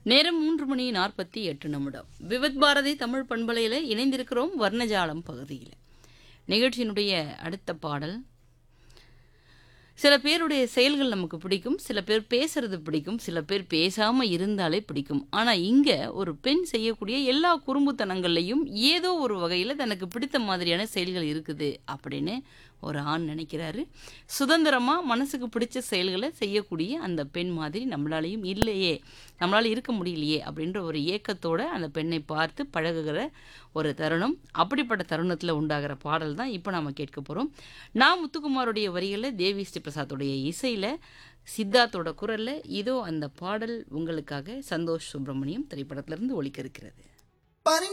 நேரம் மூன்று மணி நாற்பத்தி எட்டு நிமிடம் விவத் பாரதி தமிழ் பண்பலையில் இணைந்திருக்கிறோம் வர்ணஜாலம் பகுதியில் நிகழ்ச்சியினுடைய அடுத்த பாடல் சில பேருடைய செயல்கள் நமக்கு பிடிக்கும் சில பேர் பேசுறது பிடிக்கும் சில பேர் பேசாமல் இருந்தாலே பிடிக்கும் ஆனால் இங்கே ஒரு பெண் செய்யக்கூடிய எல்லா குறும்புத்தனங்கள்லையும் ஏதோ ஒரு வகையில் தனக்கு பிடித்த மாதிரியான செயல்கள் இருக்குது அப்படின்னு ஒரு ஆண் நினைக்கிறாரு சுதந்திரமாக மனசுக்கு பிடிச்ச செயல்களை செய்யக்கூடிய அந்த பெண் மாதிரி நம்மளாலையும் இல்லையே நம்மளால் இருக்க முடியலையே அப்படின்ற ஒரு ஏக்கத்தோட அந்த பெண்ணை பார்த்து பழகுகிற ஒரு தருணம் அப்படிப்பட்ட தருணத்தில் உண்டாகிற பாடல் தான் இப்போ நாம் கேட்க போகிறோம் நான் முத்துக்குமாருடைய வரிகளில் தேவி ஸ்ரீ பிரசாத்துடைய இசையில் சித்தார்த்தோட குரலில் இதோ அந்த பாடல் உங்களுக்காக சந்தோஷ் சுப்பிரமணியம் திரைப்படத்திலிருந்து ஒலிக்க இருக்கிறது